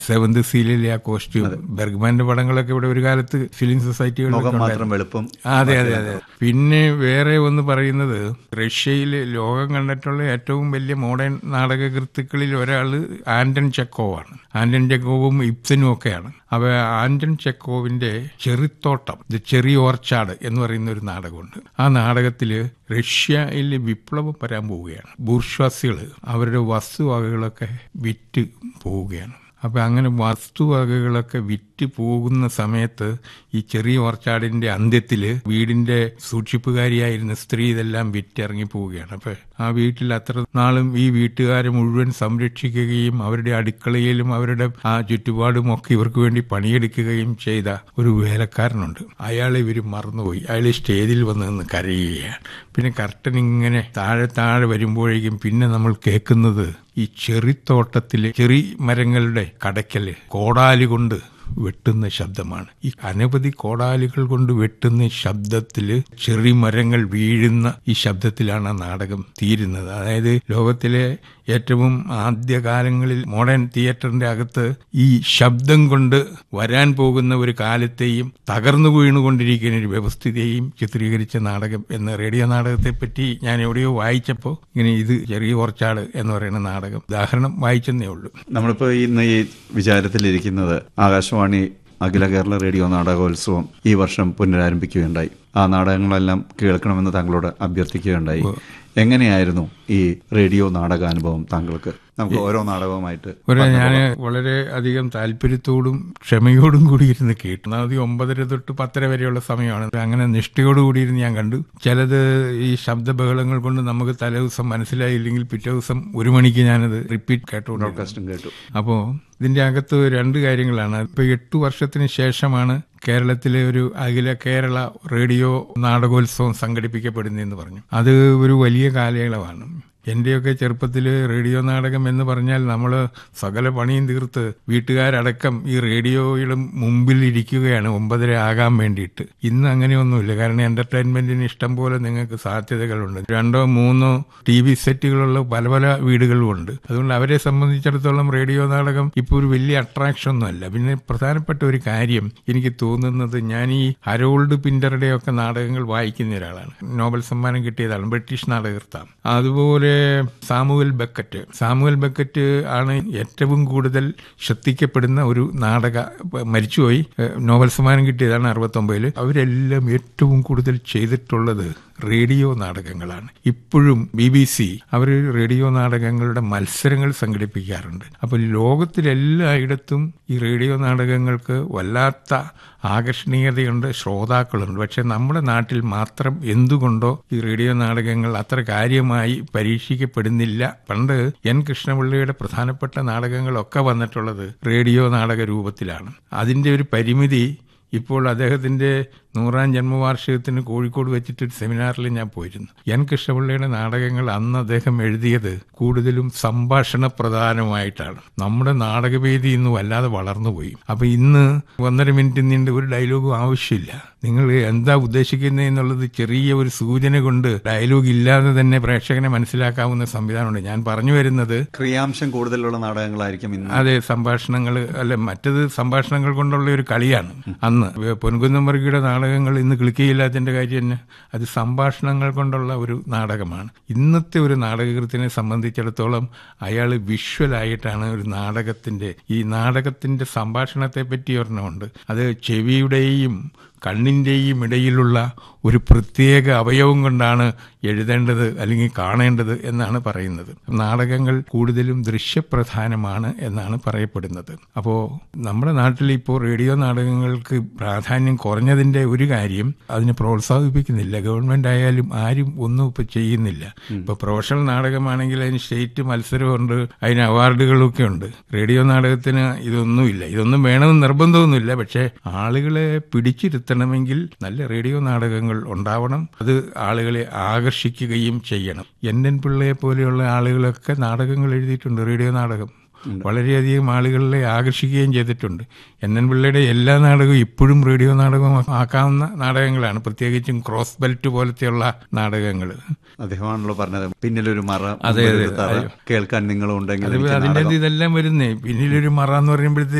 Seventh സീലിലെ ആ costume ബെർഗ്മാന്റെ പടങ്ങളൊക്കെ ഇവിടെ ഒരു കാലത്ത് ഫിലിം സൊസൈറ്റികളിലൊക്കെ മുഖം ഉണ്ടായിരുന്നു. മാത്രം വെളുപ്പും അതെ അതെ അതെ പിന്നെ വേറെ ഒന്ന് പറയുന്നത് റഷ്യയിൽ ലോകം കണ്ടിട്ടുള്ള ഏറ്റവും വലിയ മോഡേൺ നാടകകൃത്തുക്കളിൽ ഒരാൾ ആന്റൺ ചെക്കോവാണ് ആന്റൺ ചെക്കോവും ഇബ്സനും ഒക്കെയാണ് അവ ആന്റൺ ചെക്കോവിന്റെ ചെറിത്തോട്ടം ദ ചെറി ഓർച്ചാഡ് എന്ന് പറയുന്ന ഒരു നാടകമുണ്ട് ആ നാടകത്തിൽ റഷ്യയിൽ വിപ്ലവം വരാൻ പോവുകയാണ് ബൂർഷ്വാസികൾ അവരുടെ വസ്തുവകകളൊക്കെ വിറ്റ് പോവുകയാണ് അപ്പൊ അങ്ങനെ വസ്തുവകകളൊക്കെ വിറ്റ് പോകുന്ന സമയത്ത് ഈ ചെറിയ ഓർച്ചാടിന്റെ അന്ത്യത്തില് വീടിന്റെ സൂക്ഷിപ്പുകാരിയായിരുന്ന സ്ത്രീ ഇതെല്ലാം വിറ്റിറങ്ങി പോവുകയാണ് അപ്പൊ ആ വീട്ടിൽ അത്ര നാളും ഈ വീട്ടുകാരെ മുഴുവൻ സംരക്ഷിക്കുകയും അവരുടെ അടുക്കളയിലും അവരുടെ ആ ചുറ്റുപാടും ഒക്കെ ഇവർക്ക് വേണ്ടി പണിയെടുക്കുകയും ചെയ്ത ഒരു വേലക്കാരനുണ്ട് അയാളെ ഇവർ മറന്നുപോയി അയാൾ സ്റ്റേജിൽ വന്ന് നിന്ന് കരയുകയാണ് പിന്നെ കർട്ടൻ ഇങ്ങനെ താഴെ താഴെ വരുമ്പോഴേക്കും പിന്നെ നമ്മൾ കേൾക്കുന്നത് ഈ ചെറിത്തോട്ടത്തിലെ ചെറി മരങ്ങളുടെ കടയ്ക്കല് കോടാലി കൊണ്ട് വെട്ടുന്ന ശബ്ദമാണ് ഈ അനവധി കോടാലികൾ കൊണ്ട് വെട്ടുന്ന ശബ്ദത്തില് ചെറി മരങ്ങൾ വീഴുന്ന ഈ ശബ്ദത്തിലാണ് ആ നാടകം തീരുന്നത് അതായത് ലോകത്തിലെ ഏറ്റവും ആദ്യകാലങ്ങളിൽ മോഡേൺ തിയേറ്ററിന്റെ അകത്ത് ഈ ശബ്ദം കൊണ്ട് വരാൻ പോകുന്ന ഒരു കാലത്തെയും തകർന്നു വീണുകൊണ്ടിരിക്കുന്ന ഒരു വ്യവസ്ഥിതിയെയും ചിത്രീകരിച്ച നാടകം എന്ന റേഡിയോ നാടകത്തെ പറ്റി ഞാൻ എവിടെയോ വായിച്ചപ്പോൾ ഇങ്ങനെ ഇത് ചെറിയ ഓർച്ചാട് എന്ന് പറയുന്ന നാടകം ഉദാഹരണം വായിച്ചെന്നേ ഉള്ളൂ നമ്മളിപ്പോ ഇന്ന് ഈ വിചാരത്തിലിരിക്കുന്നത് ആകാശവാണി അഖില കേരള റേഡിയോ നാടകോത്സവം ഈ വർഷം പുനരാരംഭിക്കുകയുണ്ടായി ആ നാടകങ്ങളെല്ലാം കേൾക്കണമെന്ന് താങ്കളോട് അഭ്യർത്ഥിക്കുകയുണ്ടായി എങ്ങനെയായിരുന്നു ഈ റേഡിയോ നാടകാനുഭവം താങ്കൾക്ക് നമുക്ക് ഓരോ നാടകവുമായിട്ട് ഒരു ഞാൻ വളരെ അധികം താല്പര്യത്തോടും ക്ഷമയോടും കൂടി ഇരുന്ന് കേട്ടു ഒന്നാമത് ഈ ഒമ്പതര തൊട്ട് പത്തര വരെയുള്ള സമയമാണ് അങ്ങനെ നിഷ്ഠയോടുകൂടി ഇരുന്ന് ഞാൻ കണ്ടു ചിലത് ഈ ശബ്ദബഹളങ്ങൾ കൊണ്ട് നമുക്ക് തലേ ദിവസം മനസ്സിലായില്ലെങ്കിൽ പിറ്റേ ദിവസം ഒരു മണിക്ക് ഞാനത് റിപ്പീറ്റ് കേട്ടുകൊണ്ട് ബ്രോഡ്കാസ്റ്റും കേട്ടു അപ്പോൾ ഇതിന്റെ അകത്ത് രണ്ട് കാര്യങ്ങളാണ് ഇപ്പൊ എട്ടു വർഷത്തിന് ശേഷമാണ് കേരളത്തിലെ ഒരു അഖില കേരള റേഡിയോ നാടകോത്സവം സംഘടിപ്പിക്കപ്പെടുന്നതെന്ന് പറഞ്ഞു അത് ഒരു വലിയ കാലയളവാണ് എന്റെയൊക്കെ ചെറുപ്പത്തിൽ റേഡിയോ നാടകം എന്ന് പറഞ്ഞാൽ നമ്മൾ സകല പണിയും തീർത്ത് വീട്ടുകാരടക്കം ഈ റേഡിയോയുടെ മുമ്പിൽ ഇരിക്കുകയാണ് ഒമ്പതര ആകാൻ വേണ്ടിയിട്ട് ഇന്ന് അങ്ങനെയൊന്നുമില്ല കാരണം എന്റർടൈൻമെന്റിന് ഇഷ്ടം പോലെ നിങ്ങൾക്ക് സാധ്യതകളുണ്ട് രണ്ടോ മൂന്നോ ടി വി സെറ്റുകളുള്ള പല പല വീടുകളുമുണ്ട് അതുകൊണ്ട് അവരെ സംബന്ധിച്ചിടത്തോളം റേഡിയോ നാടകം ഇപ്പോൾ ഒരു വലിയ അട്രാക്ഷൻ ഒന്നുമല്ല പിന്നെ പ്രധാനപ്പെട്ട ഒരു കാര്യം എനിക്ക് തോന്നുന്നത് ഞാൻ ഈ ഹരോൾഡ് പിന്ററുടെ ഒക്കെ നാടകങ്ങൾ വായിക്കുന്ന ഒരാളാണ് നോബൽ സമ്മാനം കിട്ടിയതാണ് ബ്രിട്ടീഷ് നാടകകർത്താം അതുപോലെ സാമുവൽ ബക്കറ്റ് സാമുവൽ ബക്കറ്റ് ആണ് ഏറ്റവും കൂടുതൽ ശ്രദ്ധിക്കപ്പെടുന്ന ഒരു നാടക മരിച്ചുപോയി ഏഹ് നോബൽ സമ്മാനം കിട്ടിയതാണ് അറുപത്തൊമ്പതിൽ അവരെല്ലാം ഏറ്റവും കൂടുതൽ ചെയ്തിട്ടുള്ളത് റേഡിയോ നാടകങ്ങളാണ് ഇപ്പോഴും ബി ബി സി അവർ റേഡിയോ നാടകങ്ങളുടെ മത്സരങ്ങൾ സംഘടിപ്പിക്കാറുണ്ട് അപ്പോൾ ലോകത്തിലെല്ലായിടത്തും ഈ റേഡിയോ നാടകങ്ങൾക്ക് വല്ലാത്ത ആകർഷണീയതയുണ്ട് ശ്രോതാക്കളുണ്ട് പക്ഷെ നമ്മുടെ നാട്ടിൽ മാത്രം എന്തുകൊണ്ടോ ഈ റേഡിയോ നാടകങ്ങൾ അത്ര കാര്യമായി പരീക്ഷിക്കപ്പെടുന്നില്ല പണ്ട് എൻ കൃഷ്ണപിള്ളയുടെ പ്രധാനപ്പെട്ട നാടകങ്ങളൊക്കെ വന്നിട്ടുള്ളത് റേഡിയോ നാടക രൂപത്തിലാണ് അതിന്റെ ഒരു പരിമിതി ഇപ്പോൾ അദ്ദേഹത്തിന്റെ നൂറാം ജന്മവാർഷികത്തിന് കോഴിക്കോട് വെച്ചിട്ട് ഒരു സെമിനാറിൽ ഞാൻ പോയിരുന്നു എൻ കൃഷ്ണപിള്ളയുടെ നാടകങ്ങൾ അന്ന് അദ്ദേഹം എഴുതിയത് കൂടുതലും സംഭാഷണ പ്രധാനമായിട്ടാണ് നമ്മുടെ നാടകവേദി ഇന്ന് വല്ലാതെ വളർന്നുപോയി അപ്പൊ ഇന്ന് ഒന്നര മിനിറ്റ് നീണ്ട ഒരു ഡയലോഗും ആവശ്യമില്ല നിങ്ങൾ എന്താ ഉദ്ദേശിക്കുന്നത് എന്നുള്ളത് ചെറിയ ഒരു സൂചന കൊണ്ട് ഡയലോഗ് ഇല്ലാതെ തന്നെ പ്രേക്ഷകനെ മനസ്സിലാക്കാവുന്ന സംവിധാനമുണ്ട് ഞാൻ പറഞ്ഞു വരുന്നത് ക്രിയാംശം കൂടുതലുള്ള നാടകങ്ങളായിരിക്കും ഇന്ന് അതെ സംഭാഷണങ്ങൾ അല്ല മറ്റത് സംഭാഷണങ്ങൾ കൊണ്ടുള്ള ഒരു കളിയാണ് അന്ന് പൊൻകുന്നം വർഗിയുടെ നാടകങ്ങൾ ഇന്ന് ക്ലിക്ക് ചെയ്യില്ലാത്തതിന്റെ കാര്യം തന്നെ അത് സംഭാഷണങ്ങൾ കൊണ്ടുള്ള ഒരു നാടകമാണ് ഇന്നത്തെ ഒരു നാടകകൃത്തിനെ സംബന്ധിച്ചിടത്തോളം അയാൾ വിഷ്വലായിട്ടാണ് ഒരു നാടകത്തിന്റെ ഈ നാടകത്തിന്റെ സംഭാഷണത്തെ പറ്റി ഒരെണ്ണമുണ്ട് അത് ചെവിയുടെയും കണ്ണിന്റെയും ഇടയിലുള്ള ഒരു പ്രത്യേക അവയവം കൊണ്ടാണ് എഴുതേണ്ടത് അല്ലെങ്കിൽ കാണേണ്ടത് എന്നാണ് പറയുന്നത് നാടകങ്ങൾ കൂടുതലും ദൃശ്യപ്രധാനമാണ് എന്നാണ് പറയപ്പെടുന്നത് അപ്പോൾ നമ്മുടെ നാട്ടിൽ ഇപ്പോൾ റേഡിയോ നാടകങ്ങൾക്ക് പ്രാധാന്യം കുറഞ്ഞതിന്റെ ഒരു കാര്യം അതിനെ പ്രോത്സാഹിപ്പിക്കുന്നില്ല ഗവൺമെന്റ് ആയാലും ആരും ഒന്നും ഇപ്പൊ ചെയ്യുന്നില്ല ഇപ്പൊ പ്രൊഫഷണൽ നാടകമാണെങ്കിൽ അതിന് സ്റ്റേറ്റ് മത്സരമുണ്ട് അതിന് അവാർഡുകളൊക്കെ ഉണ്ട് റേഡിയോ നാടകത്തിന് ഇതൊന്നുമില്ല ഇതൊന്നും വേണമെന്ന് നിർബന്ധമൊന്നുമില്ല പക്ഷേ ആളുകളെ പിടിച്ചിരുത്തണമെങ്കിൽ നല്ല റേഡിയോ നാടകങ്ങൾ ഉണ്ടാവണം അത് ആളുകളെ ആകർഷിക്കുകയും ചെയ്യണം എൻ എൻ പിള്ളയെ പോലെയുള്ള ആളുകളൊക്കെ നാടകങ്ങൾ എഴുതിയിട്ടുണ്ട് റേഡിയോ നാടകം വളരെയധികം ആളുകളെ ആകർഷിക്കുകയും ചെയ്തിട്ടുണ്ട് എൻ എൻ പിള്ളയുടെ എല്ലാ നാടകവും ഇപ്പോഴും റേഡിയോ നാടകം ആക്കാവുന്ന നാടകങ്ങളാണ് പ്രത്യേകിച്ചും ക്രോസ് ബെൽറ്റ് പോലത്തെയുള്ള നാടകങ്ങൾ അദ്ദേഹമാണല്ലോ പറഞ്ഞത് പിന്നിലൊരു മറ അതെ, മുമ്പിലൊരു തറ കേൾക്കാൻ നിങ്ങളുണ്ടെങ്കിൽ അത് എനിക്ക് അതിൻ്റെ നാടകം ഇതെല്ലാം വരുന്നേ പിന്നിലൊരു മറ എന്ന് പറയുമ്പോഴത്തേക്ക്